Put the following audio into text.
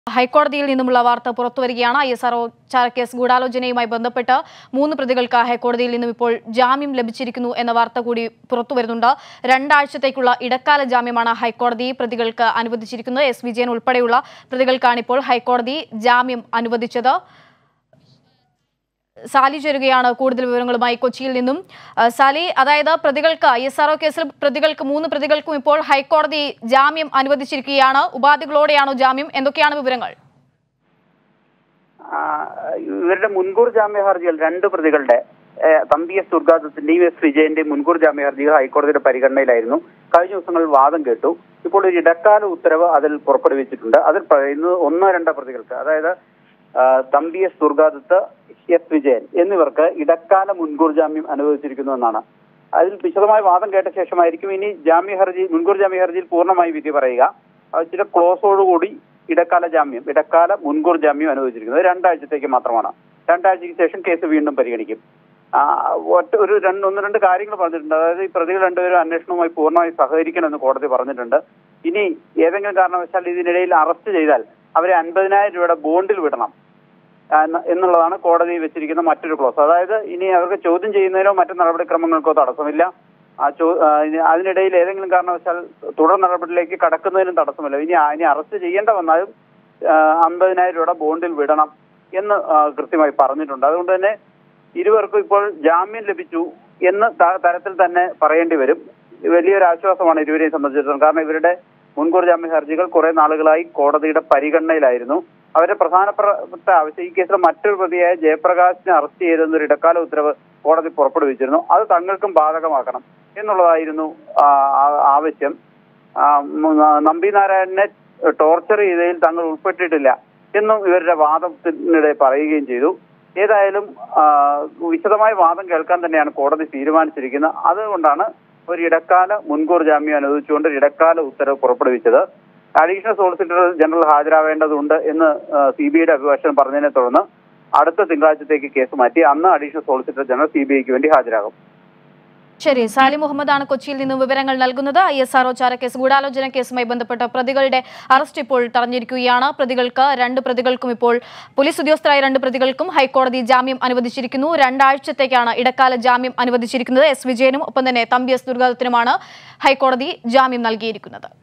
ഹൈക്കോടതിയിൽ നിന്നുമുള്ള വാർത്ത പുറത്തുവരികയാണ് ഐ എസ് ആർഒ ചാരക്കേസ് ഗൂഢാലോചനയുമായി ബന്ധപ്പെട്ട് മൂന്ന് പ്രതികൾക്ക് ഹൈക്കോടതിയിൽ നിന്നും ഇപ്പോൾ ജാമ്യം ലഭിച്ചിരിക്കുന്നു എന്ന വാർത്ത കൂടി പുറത്തുവരുന്നുണ്ട് രണ്ടാഴ്ചത്തേക്കുള്ള ഇടക്കാല ജാമ്യമാണ് ഹൈക്കോടതി പ്രതികൾക്ക് അനുവദിച്ചിരിക്കുന്നത് എസ് വിജയൻ ഉൾപ്പെടെയുള്ള പ്രതികൾക്കാണ് ഇപ്പോൾ ഹൈക്കോടതി ജാമ്യം അനുവദിച്ചത് സാലി ചേരുകയാണ് കൂടുതൽ വിവരങ്ങളുമായി കൊച്ചിയിൽ നിന്നും ആ, സാലി അതായത് പ്രതികൾക്ക് ഐ എസ് ആർഒ കേസിൽ പ്രതികൾക്ക് മൂന്ന് പ്രതികൾക്കും ഇപ്പോൾ ഹൈക്കോടതി ജാമ്യം അനുവദിച്ചിരിക്കുകയാണ് ഉപാധികളോടെയാണോ ജാമ്യം എന്തൊക്കെയാണ് വിവരങ്ങൾ ആ, ഇവരുടെ മുൻകൂർ ജാമ്യ ഹർജികൾ രണ്ട് പ്രതികളുടെ ഏ, തമ്പി എസ് ദുർഗാദത്തിന്റെയും എസ് വിജയന്റെയും മുൻകൂർ ജാമ്യ ഹർജികൾ ഹൈക്കോടതിയുടെ പരിഗണനയിലായിരുന്നു കഴിഞ്ഞ ദിവസങ്ങളിൽ വാദം കേട്ടു ഇപ്പോൾ ഒരു ഇടക്കാല ഉത്തരവ് അതിൽ പുറപ്പെടുവിച്ചിട്ടുണ്ട് അതിൽ പറയുന്നത് ഒന്നോ രണ്ടോ പ്രതികൾക്ക് അതായത് ആ, തമ്പി എസ് ദുർഗാദത്ത് എസ് വിജയൻ എന്നിവർക്ക് ഇടക്കാല മുൻകൂർ ജാമ്യം അനുവദിച്ചിരിക്കുന്നു എന്നാണ് അതിൽ വിശദമായ വാദം കേട്ട ശേഷമായിരിക്കും ഇനി ജാമ്യ ഹർജി മുൻകൂർ ജാമ്യ ഹർജിയിൽ പൂർണ്ണമായി വിധി പറയുക അത് ചില ക്ലോസോടുകൂടി ഇടക്കാല ജാമ്യം ഇടക്കാല മുൻകൂർ ജാമ്യം അനുവദിച്ചിരിക്കുന്നത് രണ്ടാഴ്ചത്തേക്ക് മാത്രമാണ് രണ്ടാഴ്ചയ്ക്ക് ശേഷം കേസ് വീണ്ടും പരിഗണിക്കും ആ, ഒറ്റ ഒരു രണ്ട് ഒന്ന് രണ്ട് കാര്യങ്ങൾ പറഞ്ഞിട്ടുണ്ട് അതായത് ഈ പ്രതികൾ രണ്ടുപേരും അന്വേഷണവുമായി പൂർണ്ണമായി സഹകരിക്കണമെന്ന് കോടതി പറഞ്ഞിട്ടുണ്ട് ഇനി ഏതെങ്കിലും കാരണവശാൽ ഇതിനിടയിൽ അറസ്റ്റ് ചെയ്താൽ അവരെ അൻപതിനായിരം രൂപയുടെ ബോണ്ടിൽ വിടണം ആ, എന്ന- എന്നുള്ളതാണ് കോടതി വെച്ചിരിക്കുന്ന മറ്റൊരു ക്ലോസ് അതായത് ഇനി അവർക്ക് ചോദ്യം ചെയ്യുന്നതിനോ മറ്റു നടപടിക്രമങ്ങൾക്കോ തടസ്സമില്ല ആ ചോ ആ, ഇനി അതിനിടയിൽ ഏതെങ്കിലും കാരണവശാൽ തുടർ നടപടിയിലേക്ക് കടക്കുന്നതിനും തടസ്സമില്ല ഇനി ആ- ഇനി അറസ്റ്റ് ചെയ്യേണ്ട വന്നാലും ആ, അമ്പതിനായിരം രൂപയുടെ ബോണ്ടിൽ വിടണം എന്ന് ആ, കൃത്യമായി പറഞ്ഞിട്ടുണ്ട് അതുകൊണ്ട് തന്നെ ഇരുവർക്കും ഇപ്പോൾ ജാമ്യം ലഭിച്ചു എന്ന് ത- തരത്തിൽ തന്നെ പറയേണ്ടി വരും വലിയൊരു ആശ്വാസമാണ് ഇരുവരെയും സംബന്ധിച്ചിടത്തോളം കാരണം ഇവരുടെ മുൻകൂർ ജാമ്യ ഹർജികൾ കുറെ നാളുകളായി കോടതിയുടെ പരിഗണനയിലായിരുന്നു അവരുടെ പ്രധാനപ്പെട്ട ആവശ്യം ഈ കേസിലെ മറ്റൊരു പ്രതിയായ ജയപ്രകാശിനെ അറസ്റ്റ് ചെയ്തെന്നൊരു ഇടക്കാല ഉത്തരവ് കോടതി പുറപ്പെടുവിച്ചിരുന്നു അത് തങ്ങൾക്കും ബാധകമാക്കണം എന്നുള്ളതായിരുന്നു ആ, ആ- ആവശ്യം ആ, ഉം, ആ, നമ്പി നാരായണനെ ടോർച്ചർ ചെയ്തതിൽ തങ്ങൾ ഉൾപ്പെട്ടിട്ടില്ല എന്നും ഇവരുടെ വാദത്തിനിടെ പറയുകയും ചെയ്തു ഏതായാലും ആ, വിശദമായ വാദം കേൾക്കാൻ തന്നെയാണ് കോടതി തീരുമാനിച്ചിരിക്കുന്നത് അതുകൊണ്ടാണ് ഒരു ഇടക്കാല മുൻകൂർ ജാമ്യം അനുവദിച്ചുകൊണ്ട് ഒരു ഇടക്കാല ഉത്തരവ് പുറപ്പെടുവിച്ചത് അഡീഷണൽ സോളിസിറ്റർ ജനറൽ ഹാജരാവേണ്ടതുണ്ട് എന്ന് സി ബി ഐയുടെ അഭിഭാഷകൻ പറഞ്ഞതിനെ തുടർന്ന് അടുത്ത തിങ്കളാഴ്ചത്തേക്ക് കേസ് മാറ്റി അന്ന് additional solicitor general C B ഐക്ക് വേണ്ടി ഹാജരാകും ശരി സാലി മുഹമ്മദാണ് കൊച്ചിയിൽ നിന്നും വിവരങ്ങൾ നൽകുന്നത് ഐ എസ് ആർഒ ചാരക്കേസ് ഗൂഢാലോചന കേസുമായി ബന്ധപ്പെട്ട പ്രതികളുടെ അറസ്റ്റ് ഇപ്പോൾ തടഞ്ഞിരിക്കുകയാണ് പ്രതികൾക്ക് രണ്ട് പ്രതികൾക്കും ഇപ്പോൾ പോലീസ് ഉദ്യോഗസ്ഥരായ രണ്ട് പ്രതികൾക്കും ഹൈക്കോടതി ജാമ്യം അനുവദിച്ചിരിക്കുന്നു രണ്ടാഴ്ചത്തേക്കാണ് ഇടക്കാല ജാമ്യം അനുവദിച്ചിരിക്കുന്നത് എസ് വിജയനും ഒപ്പം തന്നെ തമ്പി എസ് ദുർഗാദത്തിനുമാണ് ഹൈക്കോടതി ജാമ്യം നൽകിയിരിക്കുന്നത്